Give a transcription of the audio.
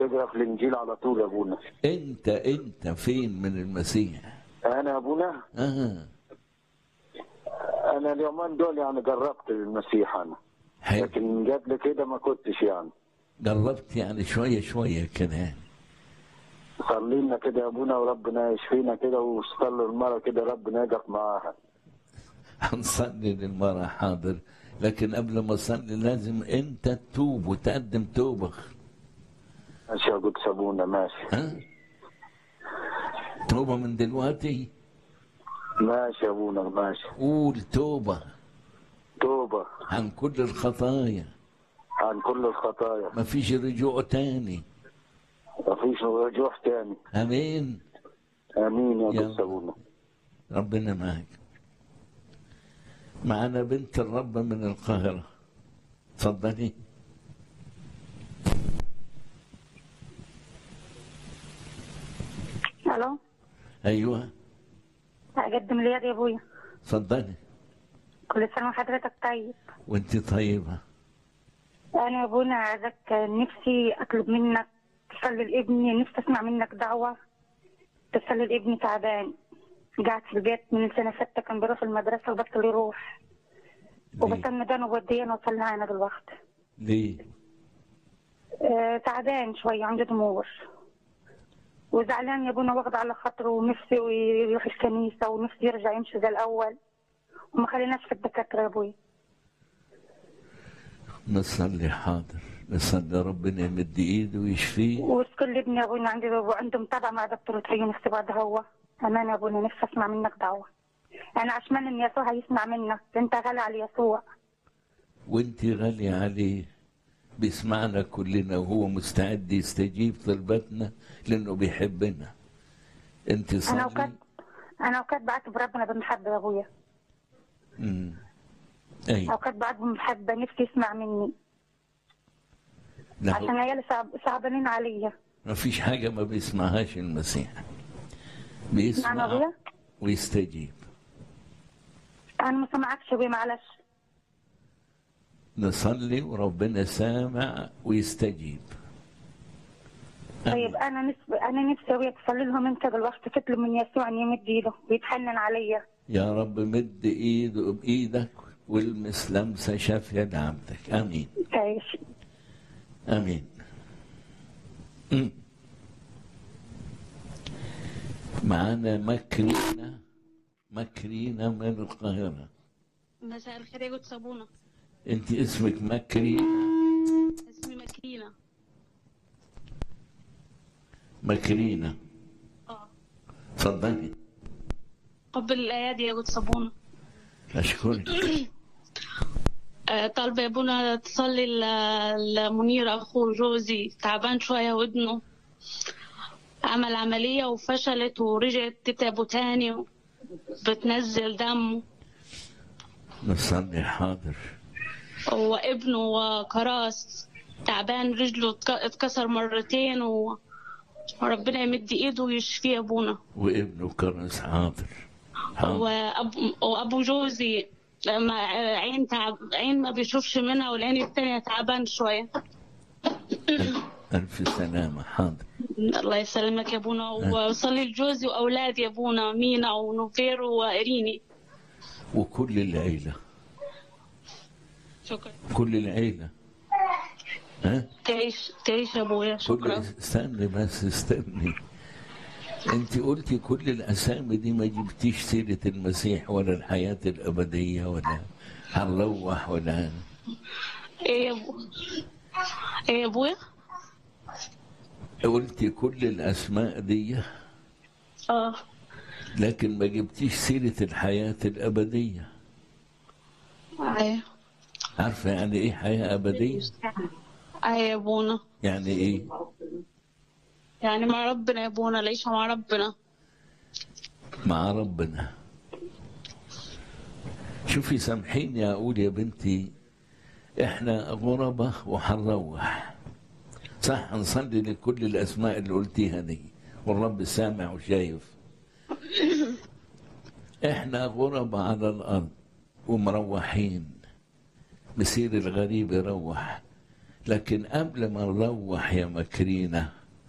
تقرا في الانجيل على طول يا ابونا انت انت فين من المسيح انا يا ابونا اه انا اليومين دول يعني جربت المسيح انا حلو لكن قبل كده ما كنتش يعني جربت يعني شويه شويه كده صلي لنا كده يا ابونا وربنا يشفينا كده وصلي المرة كده ربنا يقف معاها هنصلي للمرأة حاضر لكن قبل ما اصلي لازم انت تتوب وتقدم توبه ماشي يا قدس ابونا ماشي ها توبه من دلوقتي ماشي يا ابونا ماشي قول توبه توبة عن كل الخطايا عن كل الخطايا مفيش رجوع تاني مفيش رجوع تاني امين امين يا يلا. قدس ابونا ربنا معك معنا بنت الرب من القاهرة تفضلي الو ايوه اقدم لي يا ابويا تفضلي كل سنه وحضرتك طيب وانت طيبة انا يا ابونا عايزك نفسي اطلب منك تصلي لابني نفسي اسمع منك دعوه تصلي لابني تعبان قاعد في البيت من سنه ستة كان بيروح المدرسه وبطل يروح ليه؟ وبستنى ده وبوديه انا وصلنا انا دلوقتي ليه آه تعبان شويه عنده ضمور وزعلان يا ابونا واخد على خاطره ونفسي يروح الكنيسه ونفسي يرجع يمشي زي الاول وما خليناش في الدكاتره يا ابويا نصلي حاضر نصلي ربنا يمد ايده ويشفيه وكل ابني يا ابونا عندي عنده متابعه مع دكتور عيون اختبار ده هو امان يا ابونا نفسي اسمع منك دعوه انا عشمان ان يسوع هيسمع منك انت غالي على يسوع وانت غالية عليه بيسمعنا كلنا وهو مستعد يستجيب طلبتنا لانه بيحبنا انت انا صلي وكاد انا وكاد بعتب ربنا بالمحبه يا ابويا مم. ايوه اوقات بعد بالمحبه نفسي يسمع مني عشان له عيالي صعب صعبانين عليا ما فيش حاجة ما بيسمعهاش المسيح نعم يا بيسمع ابويا ويستجيب انا ما سمعكش يا ابويا معلش نصلي وربنا سامع ويستجيب طيب انا نفسي انا نفسي يا ابويا تصلي لهم انت دلوقتي تطلب من يسوع ان يمد ايده ويتحنن عليا يا رب مد ايده بايدك والمس لمسه شافيه لعبدك امين تعيش امين مم. معانا مكرينة مكرينة من القاهرة مساء الخير يا جود صابونة انت اسمك مكرينة اسمي مكينة مكرينة اه تفضلي قبل الأيادي يا جود صابونة اشكرك آه، طالبة يا ابونا تصلي ل- لمنير أخوه جوزي تعبان شوية ودنه عمل عملية وفشلت ورجعت تتعبه تاني بتنزل دم نصلي حاضر وابنه كراس تعبان رجله اتك- اتكسر مرتين و... وربنا يمد ايده ويشفيه يا ابونا وابنه كرس حاضر حاضر وأب... وابو جوزي ما عين تعب عين ما بيشوفش منها والعين التانية تعبان شوية ألف سلامة حاضر الله يسلمك يا ابونا وصلي لجوزي واولادي يا ابونا مينا ونوفير وإريني وكل العيلة شكرا كل العيلة ها تعيش تعيش يا ابويا كل شكرا استني بس استني انت قلتي كل الاسامي دي ما جبتيش سيرة المسيح ولا الحياة الأبدية ولا هنروح ولا ايه يا ابو ايه يا ابويا قلتي كل الأسماء دي اه لكن ما جبتيش سيرة الحياة الأبدية ايه عارفة يعني إيه حياة أبدية؟ ايه يا ابونا يعني إيه؟ يعني مع ربنا يا ابونا العيشة مع ربنا مع ربنا شوفي سامحيني أقول يا بنتي إحنا غربة وحنروح صح نصلي لكل الأسماء اللي قلتيها دي والرب سامع وشايف إحنا غربة على الأرض ومروحين مسير الغريب يروح لكن قبل ما نروح يا مكرينة